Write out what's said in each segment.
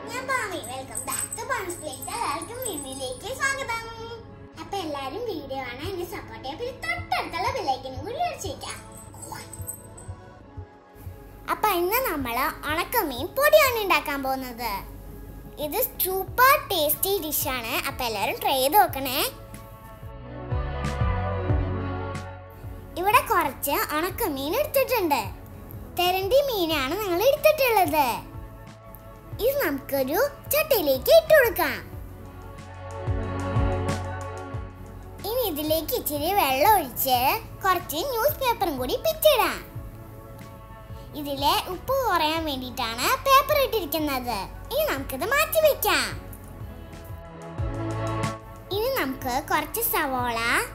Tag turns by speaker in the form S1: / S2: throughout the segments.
S1: ഞാൻ Pami welcome back to Pam's plate എല്ലാവർക്കും വീഡിയോയിലേക്ക് സ്വാഗതം അപ്പൊ എല്ലാരും വീഡിയോ ആണ് എന്നെ സപ്പോർട്ട് ചെയ്യാൻ പിന്നെ തൊട്ടടുത്തുള്ള ബെല്ലൈക്കനും കൂടി അടിച്ചേക്കാം അപ്പൊ ഇന്ന് നമ്മള് ഉണക്കമീൻ പൊടിയാണ് ഉണ്ടാക്കാൻ പോകുന്നത് ഇത് സൂപ്പർ ടേസ്റ്റി ഡിഷാണ് അപ്പൊ എല്ലാരും ട്രൈ ചെയ്ത് നോക്കണേ ഇവിടെ കുറച്ച് ഉണക്കമീൻ എടുത്തിട്ടുണ്ട് തെരണ്ടി മീനാണ് ഞങ്ങൾ എടുത്തിട്ടുള്ളത് ഇത് നമുക്കൊരു ചട്ടിയിലേക്ക് ഇട്ട് കൊടുക്കാം ഇനി ഇതിലേക്ക് ഇച്ചിരി വെള്ളം ഒഴിച്ച് കുറച്ച് ന്യൂസ് പേപ്പറും കൂടി പിച്ചിടാം ഇതിലെ ഉപ്പ് കുറയാൻ വേണ്ടിയിട്ടാണ് പേപ്പർ ഇട്ടിരിക്കുന്നത് ഇനി നമുക്കിത് മാറ്റി വെക്കാം ഇനി നമുക്ക് കുറച്ച് സവോള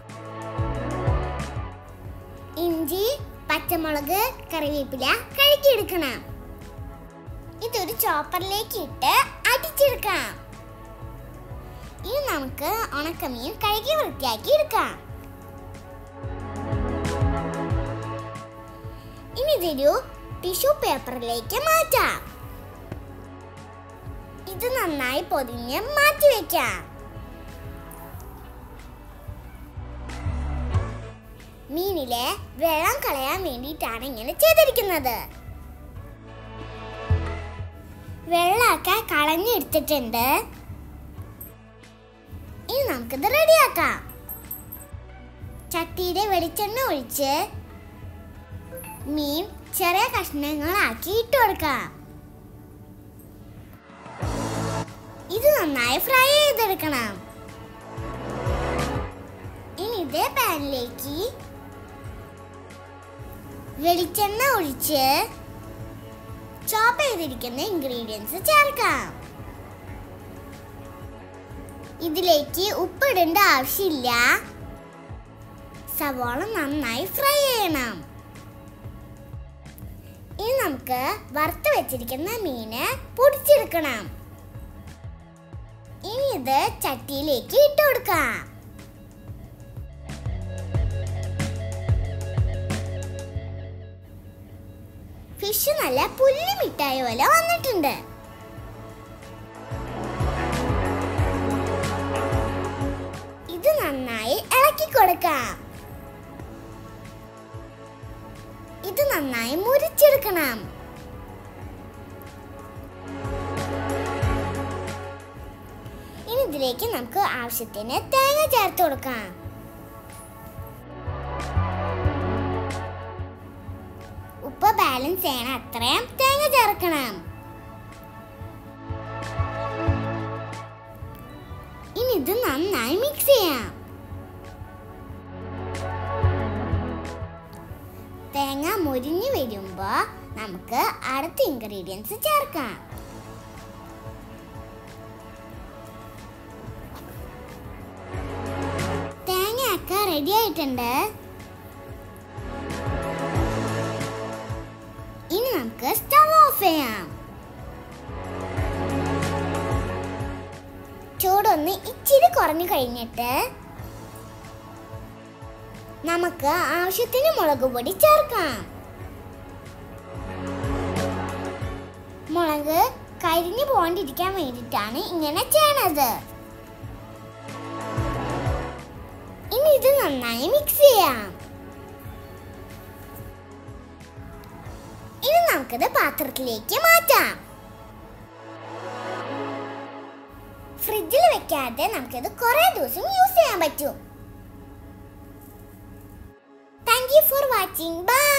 S1: ഇഞ്ചി പച്ചമുളക് കറിവേപ്പില കഴുകിയെടുക്കണം ഇതൊരു ചോപ്പറിലേക്ക് ഇട്ട് അടിച്ചെടുക്കാം ഇനി നമുക്ക് ഉണക്കമീൻ കഴുകി വൃത്തിയാക്കി എടുക്കാം ഇനി ഇതൊരു ടിഷ്യൂ പേപ്പറിലേക്ക് മാറ്റാം ഇത് നന്നായി പൊതിഞ്ഞ് മാറ്റി വെക്കാം മീനിലെ വെള്ളം കളയാൻ വേണ്ടിയിട്ടാണ് ഇങ്ങനെ ചെയ്തിരിക്കുന്നത് വെള്ളമൊക്കെ കളഞ്ഞെടുത്തിട്ടുണ്ട് ഇനി നമുക്കിത് റെഡിയാക്കാം ചട്ടിയുടെ വെളിച്ചെണ്ണ ഒഴിച്ച് മീൻ ചെറിയ കഷ്ണങ്ങളാക്കി ഇട്ട് കൊടുക്കാം ഇത് നന്നായി ഫ്രൈ ചെയ്തെടുക്കണം ഇനി ഇതേ പാനിലേക്ക് വെളിച്ചെണ്ണ ഒഴിച്ച് ചോപ്പ് ചെയ്തിരിക്കുന്ന ഇൻഗ്രീഡിയൻസ് ചേർക്കാം ഇതിലേക്ക് ഉപ്പിടേണ്ട ആവശ്യമില്ല സവാള നന്നായി ഫ്രൈ ചെയ്യണം ഇനി നമുക്ക് വറുത്ത് വെച്ചിരിക്കുന്ന മീന് പൊടിച്ചെടുക്കണം ഇനി ഇത് ചട്ടിയിലേക്ക് ഇട്ട് കൊടുക്കാം ഫിഷ് നല്ല പുല്ലി മിഠായി പോലെ വന്നിട്ടുണ്ട് ഇത് നന്നായി ഇളക്കി കൊടുക്കാം ഇത് നന്നായി മുരിച്ചെടുക്കണം ഇനി ഇതിലേക്ക് നമുക്ക് ആവശ്യത്തിന് തേങ്ങ ചേർത്ത് കൊടുക്കാം ഉപ്പ് ബാലൻസ് ചെയ്യണം അത്രയും തേങ്ങ ചേർക്കണം ഇനി ഇത് നന്നായി മിക്സ് ചെയ്യാം തേങ്ങ മുരിഞ്ഞു വരുമ്പോ നമുക്ക് അടുത്ത ഇൻഗ്രീഡിയൻസ് ചേർക്കാം തേങ്ങയൊക്കെ റെഡി ആയിട്ടുണ്ട് ഇനി നമുക്ക് സ്റ്റവ് ഓഫ് ചെയ്യാം ചൂടൊന്ന് ഇച്ചിരി കുറഞ്ഞു കഴിഞ്ഞിട്ട് നമുക്ക് ആവശ്യത്തിന് മുളക് പൊടി ചേർക്കാം മുളക് കരിഞ്ഞു പോകാണ്ടിരിക്കാൻ വേണ്ടിയിട്ടാണ് ഇങ്ങനെ ചെയ്യണത് ഇനി ഇത് നന്നായി മിക്സ് ചെയ്യാം ഇനി നമുക്കിത് പാത്രത്തിലേക്ക് മാറ്റാം ഫ്രിഡ്ജിൽ വെക്കാതെ നമുക്കിത് കുറെ ദിവസം യൂസ് ചെയ്യാൻ പറ്റും thank you for watching by